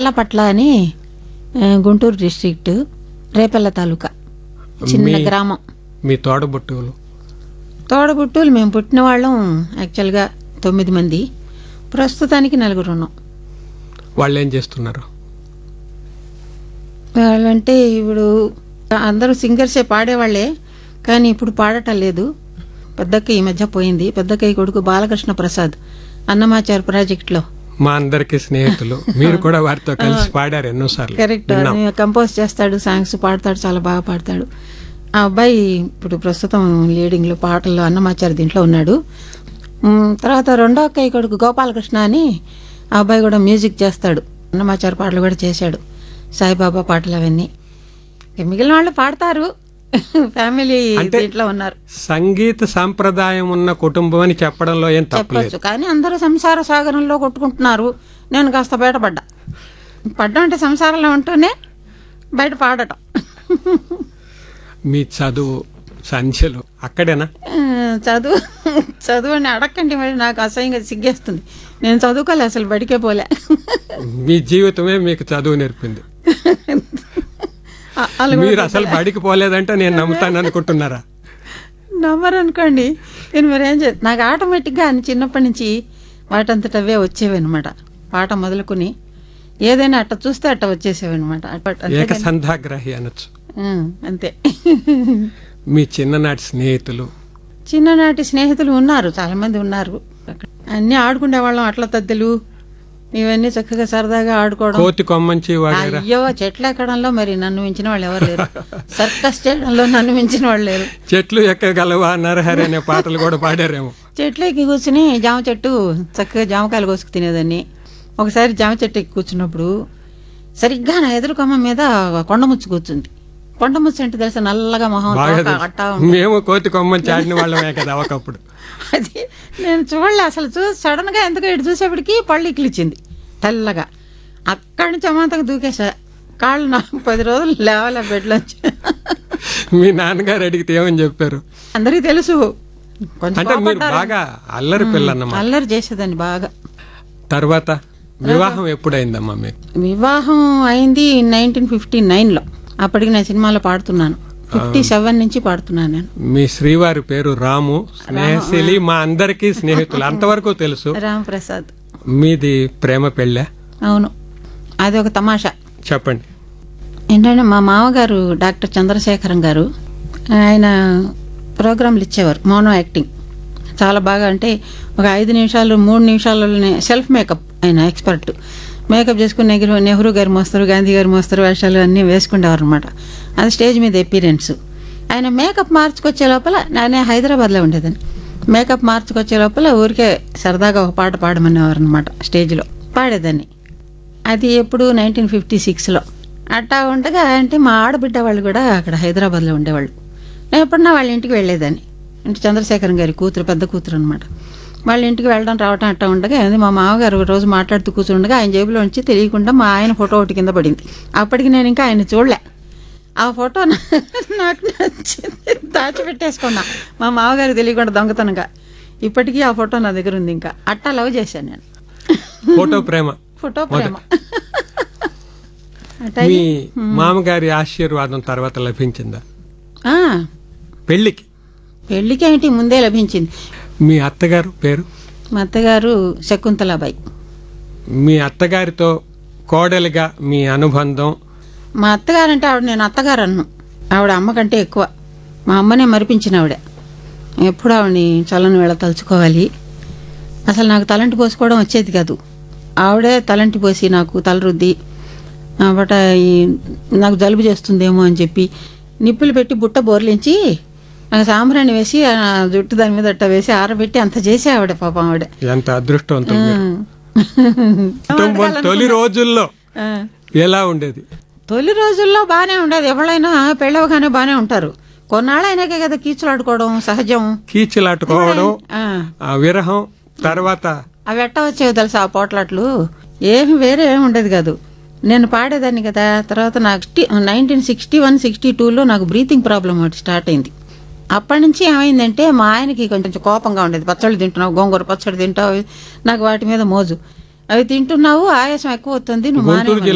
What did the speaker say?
ఎర్లపట్ల అని ఆ, గుంటూరు డిస్ట్రిక్ట్ రేపల్ల తాలూకా చిన్న మీ- గ్రామం మీ తోడబుట్టువులు తోడబుట్టులు మేము పుట్టిన వాళ్ళం యాక్చువల్గా తొమ్మిది మంది ప్రస్తుతానికి నలుగురు ఉన్నాం వాళ్ళు ఏం చేస్తున్నారు వాళ్ళంటే ఇప్పుడు అందరూ సింగర్సే పాడేవాళ్లే కానీ ఇప్పుడు పాడటం లేదు పెద్దక్క ఈ మధ్య పోయింది పెద్దక్కయ్య కొడుకు బాలకృష్ణ ప్రసాద్ అన్నమాచార్ ప్రాజెక్ట్లో మా అందరికి స్నేహితులు మీరు కూడా వారితో కలిసి పాడారు ఎన్నోసార్లు కరెక్ట్ విన్నాం. కంపోజ్ చేస్తాడు సాంగ్స్ పాడతాడు చాలా బాగా పాడతాడు ఆ అబ్బాయి ఇప్పుడు ప్రస్తుతం లీడింగ్ లో పాటల్లో అన్నమాచారి దీంట్లో ఉన్నాడు ఉమ్, తర్వాత రెండో అక్కయ్య కొడుకు గోపాలకృష్ణ అని ఆ అబ్బాయి కూడా మ్యూజిక్ చేస్తాడు అన్నమాచారి పాటలు కూడా చేశాడు సాయిబాబా పాటలు అవన్నీ ఇక మిగిలిన వాళ్ళు పాడతారు ఫ్యామిలీ అంటే- దీంట్లో ఉన్నారు సంగీత సాంప్రదాయం ఉన్న కుటుంబం అని చెప్పడంలో ఏం తప్పలేదు చెప్పొచ్చు కానీ అందరూ సంసార సాగరంలో కొట్టుకుంటున్నారు నేను కాస్త బయటపడ్డా పడ్డం అంటే సంసారంలో ఉంటూనే బయట పాడటం మీ చదువు సంఖ్యలు అక్కడేనా ఆ, చదువు చదువు అని అడగండి మరి నాకు అసహ్యంగా సిగ్గేస్తుంది నేను చదువుకోలే అసలు బడికే పోలే మీ జీవితమే మీకు చదువు నేర్పింది అ- అలా కూడా మీరు అసలు బడికి పోలేదంటే నేను నమ్ముతాను అనుకుంటున్నారా నమ్మరు అనుకోండి నేను మరి ఏం చే నాకు ఆటోమేటిక్గా అని చిన్నప్పటి నుంచి వాటంతట అవే వచ్చేవి అనమాట పాట మొదలుకొని ఏదైనా అట్ట చూస్తే అట్ట వచ్చేసేవి అనమాట ఏకసంధాగ్రాహి అనొచ్చు అంతే మీ చిన్ననాటి స్నేహితులు చిన్ననాటి స్నేహితులు ఉన్నారు చాలా మంది ఉన్నారు అక్కడ. అన్నీ ఆడుకునే వాళ్ళం అట్ల తద్దెలు ఇవన్నీ చక్కగా సరదాగా ఆడుకోవడం కోతి కొమ్మంచి వగైరా అయ్యో చెట్లు ఎక్కడంలో మరి నన్ను మించిన వాళ్ళు ఎవరు లేరు సర్కస్ చేయడంలో నన్ను మించిన వాళ్ళు లేరు చెట్లు ఎక్కగలవా నరహరి అనే పాటలు కూడా పాడారేమో చెట్లు ఎక్కి కూర్చుని జామ చెట్టు చక్కగా జామకాయలు కోసుకు తినేదాన్ని ఒకసారి జామ చెట్టు ఎక్కి కూర్చున్నప్పుడు సరిగ్గా నా ఎదురు కొమ్మ మీద కొండముచ్చు కూర్చుంది కొండముచ్చు అంటే తెలుసా నల్లగా మొహం బాగా తోక తెలుసు. అట్టా ఉంటుంది. మేము కోతి కొమ్మంచి ఆడిన వాళ్ళమే కదా ఒకప్పుడు అది నేను చూడలే అసలు చూ సడన్ గా ఎందుకు ఇటు చూసేప్పటికి పళ్ళు ఇక్కిలిచ్చింది తెల్లగా అక్కడి నుంచి అమాంతంగా దూకేసా కాళ్ళు నా పది రోజులు లేవలే బెడ్లోంచి మీ నాన్నగారు అడిగితే ఏమని చెప్పారు అందరికీ తెలుసు కొంచెం అంటే మీరు కోపడ్డారు. బాగా అల్లరి పిల్ల అన్నమాట అల్లరి చేసేదాన్ని బాగా తర్వాత వివాహం ఎప్పుడైందమ్మా మీకు వివాహం అయింది నైన్టీన్ ఫిఫ్టీ నైన్లో అప్పటికి నేను సినిమాలో పాడుతున్నాను ఫిఫ్టీ సెవెన్ నుంచి పాడుతున్నాను నేను మీ శ్రీవారి పేరు రాము స్నేహశీలి మా అందరికీ స్నేహితులు అంతవరకు తెలుసు రామ్ ప్రసాద్ మీది ప్రేమ పెళ్ళ అవును అది ఒక తమాషా చెప్పండి ఏంటంటే మా మామగారు డాక్టర్ చంద్రశేఖరం గారు ఆయన ప్రోగ్రాంలు ఇచ్చేవారు మోనో యాక్టింగ్ చాలా బాగా అంటే ఒక ఐదు నిమిషాలు మూడు నిమిషాలలోనే సెల్ఫ్ మేకప్ ఆయన ఎక్స్పర్ట్ మేకప్ చేసుకుని నెహ్రూ నెహ్రూ గారు మోస్తారు గాంధీ గారు మోస్తారు వేషాలు అన్నీ వేసుకునేవారు అనమాట అది స్టేజ్ మీద ఎపీరెన్స్ ఆయన మేకప్ మార్చుకొచ్చే లోపల నేనే హైదరాబాద్లో ఉండేదాన్ని మేకప్ మార్చుకొచ్చే లోపల ఊరికే సరదాగా ఒక పాట పాడమనేవారు అనమాట స్టేజ్లో పాడేదాన్ని అది ఎప్పుడు నైన్టీన్ ఫిఫ్టీ సిక్స్లో అట్టా ఉండగా అంటే మా ఆడబిడ్డ వాళ్ళు కూడా అక్కడ హైదరాబాద్లో ఉండేవాళ్ళు నేను ఎప్పుడన్నా వాళ్ళ ఇంటికి వెళ్ళేదాన్ని అంటే చంద్రశేఖరం గారి కూతురు పెద్ద కూతురు అనమాట వాళ్ళ ఇంటికి వెళ్ళడం రావటం అట్టా ఉండగా అది మా మామగారు ఒక రోజు మాట్లాడుతూ కూర్చుండగా ఆయన జేబులో నుంచి తెలియకుండా మా ఆయన ఫోటో ఒకటి కింద పడింది అప్పటికి నేను ఇంకా ఆయన చూడలే ఆ ఫోటో నా- నాకు నచ్చింది దాచిపెట్టేసుకున్నా మా మామగారికి తెలియకుండా దొంగతనంగా ఇప్పటికీ ఆ ఫోటో నా దగ్గర ఉంది ఇంకా అట్టా లవ్ చేశాను నేను ఫోటో ప్రేమ ఫోటో ప్రేమ అట్ట మీ మామగారి ఆశీర్వాదం తర్వాత లభించిందా ఆ, పెళ్లికి పెళ్లికి ఏంటి ముందే లభించింది మీ అత్తగారు పేరు మా అత్తగారు శకుంతలాబాయి మీ అత్తగారితో కోడలిగా మీ అనుబంధం మా అత్తగారు అంటే ఆవిడ నేను అత్తగారు అన్ను ఆవిడ అమ్మ కంటే ఎక్కువ మా అమ్మనే మరిపించిన ఆవిడ ఎప్పుడు ఆవిడని చల్లని వేళ తలుచుకోవాలి అసలు నాకు తలంటి పోసుకోవడం వచ్చేది కాదు ఆవిడే తలంటి పోసి నాకు తల రుద్ది బట ఈ నాకు జలుబు చేస్తుందేమో అని చెప్పి నిప్పులు పెట్టి బుట్ట బోర్లించి నాకు సాంబ్రాణి వేసి ఆ జుట్టు దాని మీద అట్ట వేసి ఆరబెట్టి అంత చేసి ఆవిడ పాపం ఆవిడ ఎంత అదృష్టవంతం మీరు. కుటుంబం తొలి రోజుల్లో ఆ. ఎలా ఉండేది తొలి రోజుల్లో బాగానే ఉండేది ఎవరైనా పెళ్ళవగానే బాగానే ఉంటారు కొన్నాళ్ళు అయినాకే కదా కీచులాడుకోవడం సహజం కీచులాటుకోవడం ఆ, ఆ విరహం తర్వాత అవి ఎట్ట వచ్చేవి తెలుసా ఆ పోట్లాట్లు ఏమి వేరే ఏమి ఉండేది కాదు నేను పాడేదాన్ని కదా తర్వాత నాకు నైన్టీన్ సిక్స్టీ వన్ సిక్స్టీ టూలో నాకు బ్రీతింగ్ ప్రాబ్లం ఒకటి స్టార్ట్ అయింది అప్పటి నుంచి ఏమైందంటే మా ఆయనకి కొంచెం కోపంగా ఉండేది పచ్చళ్ళు తింటున్నావు గోంగూర పచ్చడి తింటావు నాకు వాటి మీద మోజు అవి తింటున్నావు ఆయాసం ఎక్కువ వస్తుంది నువ్వు గుంటూరు మానేయమని.